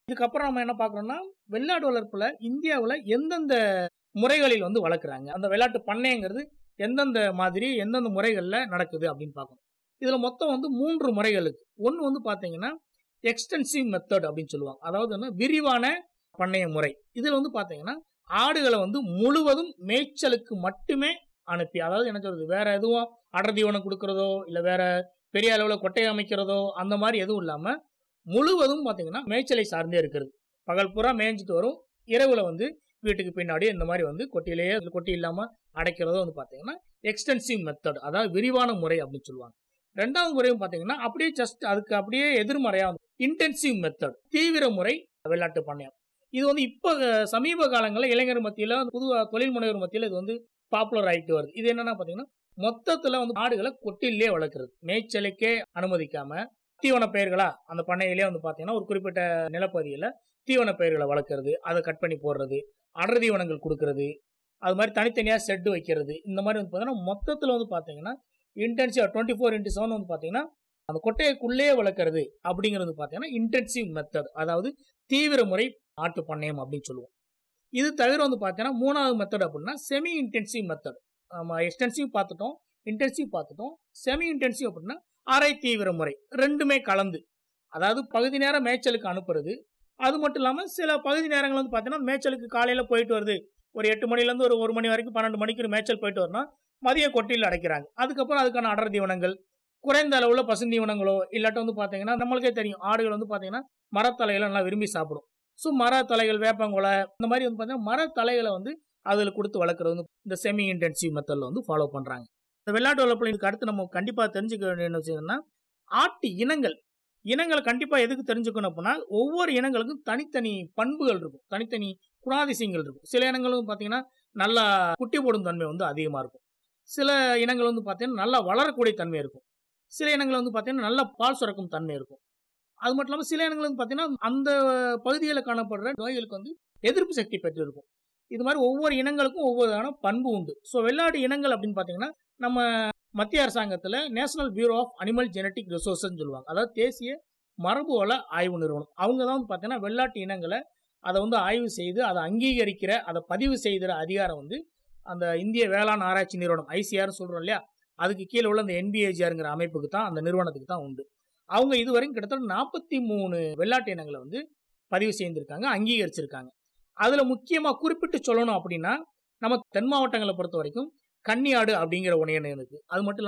இதுக்கப்புறம் நம்ம என்ன பார்க்கறோம்னா வெள்ளாடு வளர்ப்புல இந்தியாவில் எந்தெந்த முறைகளில் வந்து வளர்க்குறாங்க அந்த வெள்ளாட்டு பண்ணைங்கிறது எந்தெந்த மாதிரி எந்தெந்த முறைகளில் நடக்குது அப்படின்னு பார்க்கணும் இதில் மொத்தம் வந்து மூன்று முறைகளுக்கு ஒன்று வந்து பார்த்தீங்கன்னா எக்ஸ்டென்சிவ் மெத்தட் அப்படின்னு சொல்லுவாங்க அதாவது என்ன விரிவான பண்ணைய முறை இதில் வந்து பார்த்தீங்கன்னா ஆடுகளை வந்து முழுவதும் மேய்ச்சலுக்கு மட்டுமே அனுப்பி அதாவது என்ன சொல்றது வேற எதுவும் அடர் தீவனம் கொடுக்கறதோ இல்லை வேற பெரிய அளவில் கொட்டை அமைக்கிறதோ அந்த மாதிரி எதுவும் இல்லாமல் முழுவதும் பார்த்தீங்கன்னா மேய்ச்சலை சார்ந்தே இருக்கிறது பகல் பூரா மேய்ஞ்சிட்டு வரும் இரவுல வந்து வீட்டுக்கு பின்னாடி இந்த மாதிரி வந்து கொட்டியிலேயே கொட்டி இல்லாமல் அடைக்கிறதோ வந்து பார்த்தீங்கன்னா எக்ஸ்டென்சிவ் மெத்தட் அதாவது விரிவான முறை அப்படின்னு சொல்லுவாங்க ரெண்டாவது முறையும் பார்த்தீங்கன்னா அப்படியே ஜஸ்ட் அதுக்கு அப்படியே எதிர்மறையாக இன்டென்சிவ் மெத்தட் தீவிர முறை வெள்ளாட்டு பண்ணையம் இது வந்து இப்போ சமீப காலங்களில் இளைஞர் மத்தியில் புது தொழில் முனைவர் மத்தியில் இது வந்து பாப்புலர் ஆகிட்டு வருது இது என்னன்னா பார்த்தீங்கன்னா மொத்தத்தில் வந்து ஆடுகளை கொட்டிலே வளர்க்குறது மேய்ச்சலுக்கே அனுமதிக்காம தீவன பயிர்களா அந்த பண்ணையிலே வந்து பார்த்தீங்கன்னா ஒரு குறிப்பிட்ட நிலப்பகுதியில் தீவன பயிர்களை வளர்க்குறது அதை கட் பண்ணி போடுறது அடர் தீவனங்கள் கொடுக்கறது அது மாதிரி தனித்தனியாக செட்டு வைக்கிறது இந்த மாதிரி வந்து பார்த்தீங்கன்னா மொத்தத்தில் வந்து பார்த்தீங்கன்னா intensive twenty four into seven வந்து பார்த்தீங்கன்னா அந்த கொட்டையைக்குள்ளே வளர்க்குறது அப்படிங்கிறது பார்த்தீங்கன்னா இன்டென்சிவ் மெத்தட் அதாவது தீவிர முறை ஆட்டு பண்ணையம் அப்படின்னு சொல்லுவோம் இது தவிர வந்து பார்த்தீங்கன்னா மூணாவது மெத்தட் அப்படின்னா செமி இன்டென்சிவ் மெத்தட் நம்ம எக்ஸ்டென்சிவ் பார்த்துட்டோம் இன்டென்சிவ் பார்த்துட்டோம் செமி இன்டென்சிவ் அப்படின்னா அரை தீவிர முறை ரெண்டுமே கலந்து அதாவது பகுதி நேரம் மேய்ச்சலுக்கு அனுப்புறது அது மட்டும் இல்லாமல் சில பகுதி நேரங்கள் வந்து பார்த்தீங்கன்னா மேய்ச்சலுக்கு காலையில் போயிட்டு வருது ஒரு எட்டு மணிலேருந்து ஒரு ஒரு மணி வரைக்கும் பன்னெண்டு மணிக்கு மேய்ச்சல் போயிட்டு வரணும் மதிய கொட்டியில் அடைக்கிறாங்க அதுக்கப்புறம் அதுக்கான அடர் தீவனங்கள் குறைந்த அளவில் பசுந்தீவனங்களோ இல்லாட்ட வந்து பார்த்தீங்கன்னா நம்மளுக்கே தெரியும் ஆடுகள் வந்து பார்த்தீங்கன்னா மரத்தலைகளை நல்லா விரும்பி சாப்பிடும் ஸோ மரத்தலைகள் வேப்பங்குலை இந்த மாதிரி வந்து பார்த்தீங்கன்னா மரத்தலைகளை வந்து அதில் கொடுத்து வளர்க்குறது வந்து இந்த செமி இன்டென்சிவ் மெத்தடில் வந்து ஃபாலோ பண்ணுறாங்க இந்த வெள்ளாட்டு வளர்ப்பில் இதுக்கு அடுத்து நம்ம கண்டிப்பாக தெரிஞ்சுக்க வேண்டிய என்ன விஷயம்னா ஆட்டு இனங்கள் இனங்களை கண்டிப்பாக எதுக்கு தெரிஞ்சுக்கணும் அப்படின்னா ஒவ்வொரு இனங்களுக்கும் தனித்தனி பண்புகள் இருக்கும் தனித்தனி குணாதிசயங்கள் இருக்கும் சில இனங்கள் வந்து பார்த்தீங்கன்னா நல்லா குட்டி போடும் தன்மை வந்து அதிகமாக இருக்கும் சில இனங்கள் வந்து பார்த்தீங்கன்னா நல்லா வளரக்கூடிய தன்மை இருக்கும் சில இனங்கள் வந்து பார்த்தீங்கன்னா நல்ல பால் சுரக்கும் தன்மை இருக்கும் அது மட்டும் இல்லாமல் சில இனங்கள் வந்து பார்த்தீங்கன்னா அந்த பகுதிகளில் காணப்படுற நோய்களுக்கு வந்து எதிர்ப்பு சக்தி பெற்றிருக்கும் இது மாதிரி ஒவ்வொரு இனங்களுக்கும் ஒவ்வொரு பண்பு உண்டு ஸோ வெள்ளாடு இனங்கள் அப்படின்னு பார்த்தீங்கன்னா நம்ம மத்திய அரசாங்கத்தில் national bureau of animal genetic ரிசோர்ஸ்ன்னு சொல்லுவாங்க அதாவது தேசிய மரபு வள ஆய்வு நிறுவனம் அவங்க தான் வந்து பார்த்தீங்கன்னா வெள்ளாட்டு இனங்களை அதை வந்து ஆய்வு செய்து அதை அங்கீகரிக்கிற அதை பதிவு செய்கிற அதிகாரம் வந்து அந்த இந்திய வேளாண் ஆராய்ச்சி நிறுவனம் ஐசிஆர் சொல்கிறோம் இல்லையா அதுக்கு கீழே உள்ள அந்த என்பிஏஜிஆருங்கிற அமைப்புக்கு தான் அந்த நிறுவனத்துக்கு தான் உண்டு அவங்க இதுவரைக்கும் கிட்டத்தட்ட நாற்பத்தி மூணு வெள்ளாட்டு இனங்களை வந்து பதிவு செய்திருக்காங்க அங்கீகரிச்சிருக்காங்க அதில் முக்கியமாக குறிப்பிட்டு சொல்லணும் அப்படின்னா நம்ம தென் மாவட்டங்களை பொறுத்த வரைக்கும் கன்னியாடு அப்படிங்கிற ஒன்று இனம் இருக்குது அது மட்டும்